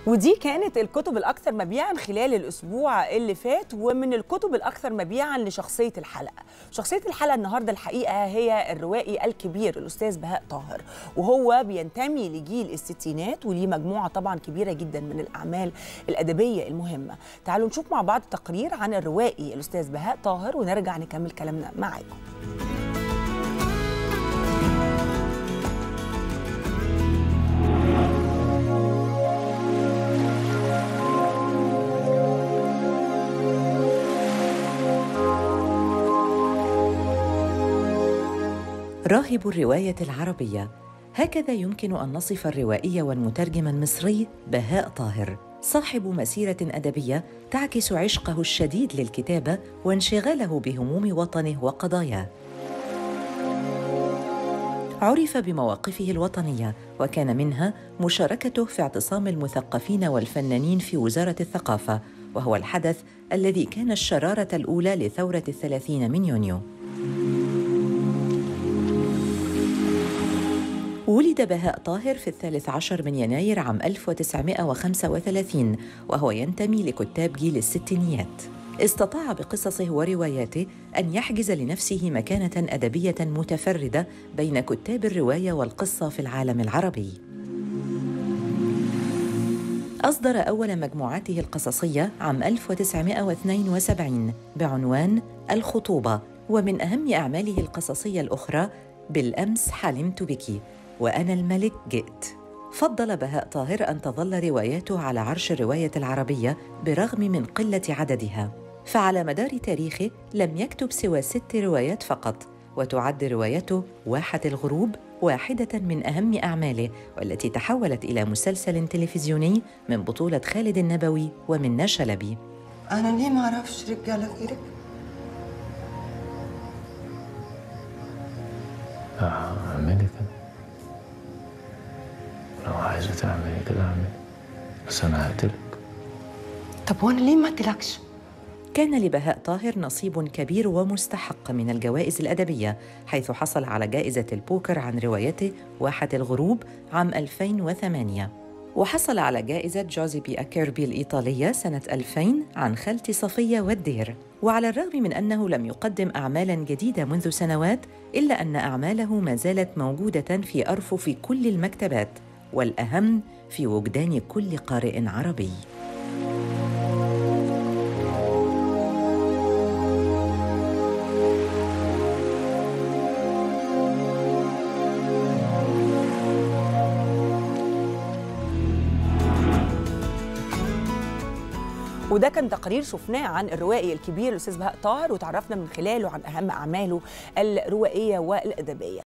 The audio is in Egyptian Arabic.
ودي كانت الكتب الأكثر مبيعا خلال الأسبوع اللي فات ومن الكتب الأكثر مبيعا لشخصية الحلقة شخصية الحلقة النهاردة الحقيقة هي الروائي الكبير الأستاذ بهاء طاهر وهو بينتمي لجيل الستينات وليه مجموعة طبعا كبيرة جدا من الأعمال الأدبية المهمة تعالوا نشوف مع بعض تقرير عن الروائي الأستاذ بهاء طاهر ونرجع نكمل كلامنا معاكم راهب الرواية العربية هكذا يمكن أن نصف الروائي والمترجم المصري بهاء طاهر صاحب مسيرة أدبية تعكس عشقه الشديد للكتابة وانشغاله بهموم وطنه وقضاياه عرف بمواقفه الوطنية وكان منها مشاركته في اعتصام المثقفين والفنانين في وزارة الثقافة وهو الحدث الذي كان الشرارة الأولى لثورة الثلاثين من يونيو ولد بهاء طاهر في الثالث عشر من يناير عام 1935 وهو ينتمي لكتاب جيل الستينيات استطاع بقصصه ورواياته أن يحجز لنفسه مكانة أدبية متفردة بين كتاب الرواية والقصة في العالم العربي أصدر أول مجموعاته القصصية عام 1972 بعنوان الخطوبة ومن أهم أعماله القصصية الأخرى بالأمس حلمت بك وأنا الملك جئت فضل بهاء طاهر أن تظل رواياته على عرش الرواية العربية برغم من قلة عددها فعلى مدار تاريخه لم يكتب سوى ست روايات فقط وتعد روايته واحة الغروب واحدة من أهم أعماله والتي تحولت إلى مسلسل تلفزيوني من بطولة خالد النبوي ومنى شلبي أنا ليه ما أعرفش رجالة غيرك؟ اعملي كده لو عايزة تعملي كده اعملي بس أنا هقتلك طب وأنا ليه ما قلتلكش؟ كان لبهاء طاهر نصيب كبير ومستحق من الجوائز الأدبية حيث حصل على جائزة البوكر عن روايته واحة الغروب عام 2008 وحصل على جائزة جوزيبي أكيربي الإيطالية سنة 2000 عن خالتي صفية والدير وعلى الرغم من أنه لم يقدم أعمالاً جديدة منذ سنوات إلا أن أعماله ما زالت موجودة في أرفف كل المكتبات والأهم في وجدان كل قارئ عربي وده كان تقرير شفناه عن الروائي الكبير الاستاذ بهاء طاهر وتعرفنا من خلاله عن اهم اعماله الروائيه والادبيه